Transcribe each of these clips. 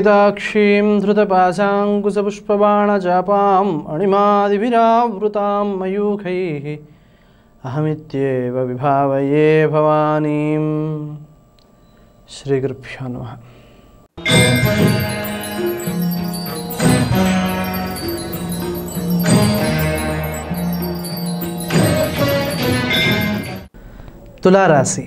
ధృతకేతాక్షీం ధృతపాశాంకుశపుష్పబాణచాపాం అణిమాదిభిరావృతాం మయూఖైः అహమిత్యేవ విభావయే భవానీం శ్రీగురుభ్యో నమః తులారాశి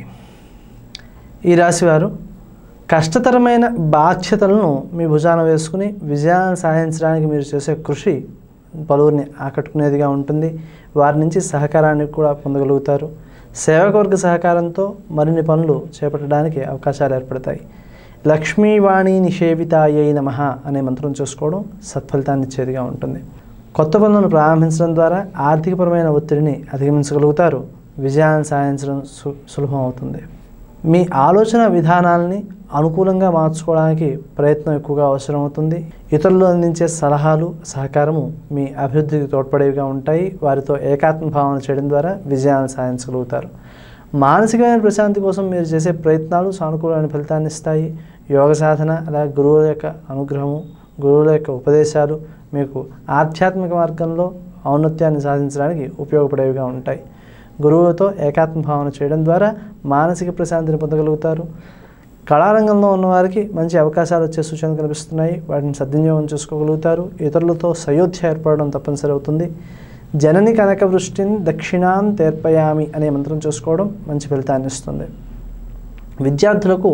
ఈ రాశివారు కష్టతరమైన బాధ్యతలను మీ భుజాన వేసుకుని విజయాన్ని సాధించడానికి మీరు చేసే కృషి పలువురిని ఆకట్టుకునేదిగా ఉంటుంది వారి నుంచి సహకారాన్ని కూడా పొందగలుగుతారు సేవకవర్గ సహకారంతో మరిన్ని పనులు చేపట్టడానికి అవకాశాలు ఏర్పడతాయి లక్ష్మీవాణి నిషేవితాయై నమ అనే మంత్రం చేసుకోవడం సత్ఫలితాన్ని ఇచ్చేదిగా ఉంటుంది కొత్త పనులను ప్రారంభించడం ద్వారా ఆర్థికపరమైన ఒత్తిడిని అధిగమించగలుగుతారు విజయాన్ని సాధించడం సు సులభం అవుతుంది మీ ఆలోచన విధానాలని అనుకూలంగా మార్చుకోవడానికి ప్రయత్నం ఎక్కువగా అవసరం అవుతుంది ఇతరులు అందించే సలహాలు సహకారము మీ అభివృద్ధికి తోడ్పడేవిగా ఉంటాయి వారితో ఏకాత్మ భావన చేయడం ద్వారా విజయాన్ని సాధించగలుగుతారు మానసికమైన ప్రశాంతి కోసం మీరు చేసే ప్రయత్నాలు సానుకూలమైన ఫలితాన్ని ఇస్తాయి యోగ సాధన అలాగే గురువుల యొక్క అనుగ్రహము గురువుల యొక్క ఉపదేశాలు మీకు ఆధ్యాత్మిక మార్గంలో ఔన్నత్యాన్ని సాధించడానికి ఉపయోగపడేవిగా ఉంటాయి గురువులతో ఏకాత్మ భావన చేయడం ద్వారా మానసిక ప్రశాంతిని పొందగలుగుతారు కళారంగంలో ఉన్నవారికి మంచి అవకాశాలు వచ్చే సూచనలు కనిపిస్తున్నాయి వాటిని సద్వినియోగం చేసుకోగలుగుతారు ఇతరులతో సయోధ్య ఏర్పడడం తప్పనిసరి అవుతుంది జనని కనక వృష్టిని దక్షిణాన్ తేర్పయామి అనే మంత్రం చేసుకోవడం మంచి ఫలితాన్ని ఇస్తుంది విద్యార్థులకు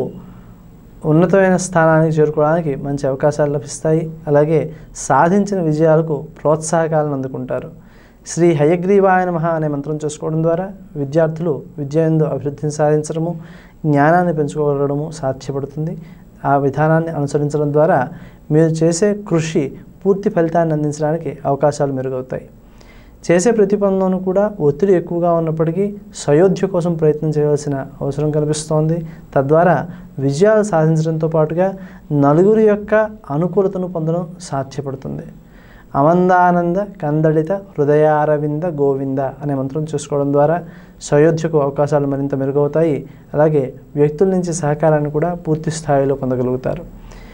ఉన్నతమైన స్థానానికి చేరుకోవడానికి మంచి అవకాశాలు లభిస్తాయి అలాగే సాధించిన విజయాలకు ప్రోత్సాహకాలను అందుకుంటారు శ్రీ హయగ్రీవాయ నమః అనే మంత్రం చేసుకోవడం ద్వారా విద్యార్థులు విద్య ఎందు అభివృద్ధిని సాధించడము జ్ఞానాన్ని పెంచుకోగలగడము సాధ్యపడుతుంది ఆ విధానాన్ని అనుసరించడం ద్వారా మీరు చేసే కృషి పూర్తి ఫలితాన్ని అందించడానికి అవకాశాలు మెరుగవుతాయి చేసే ప్రతి పనిలోనూ కూడా ఒత్తిడి ఎక్కువగా ఉన్నప్పటికీ సయోధ్య కోసం ప్రయత్నం చేయవలసిన అవసరం కనిపిస్తోంది తద్వారా విజయాలు సాధించడంతో పాటుగా నలుగురి యొక్క అనుకూలతను పొందడం సాధ్యపడుతుంది అమందానంద కందడిత హృదయారవింద గోవింద అనే మంత్రం చేసుకోవడం ద్వారా సయోధ్యకు అవకాశాలు మరింత మెరుగవుతాయి అలాగే వ్యక్తుల నుంచి సహకారాన్ని కూడా పూర్తి స్థాయిలో పొందగలుగుతారు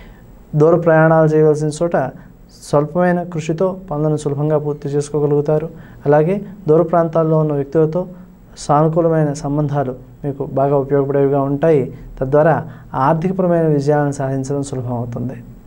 దూర ప్రయాణాలు చేయవలసిన చోట స్వల్పమైన కృషితో పనులను సులభంగా పూర్తి చేసుకోగలుగుతారు అలాగే దూర ప్రాంతాల్లో ఉన్న వ్యక్తులతో సానుకూలమైన సంబంధాలు మీకు బాగా ఉపయోగపడేవిగా ఉంటాయి తద్వారా ఆర్థికపరమైన విజయాలను సాధించడం సులభం అవుతుంది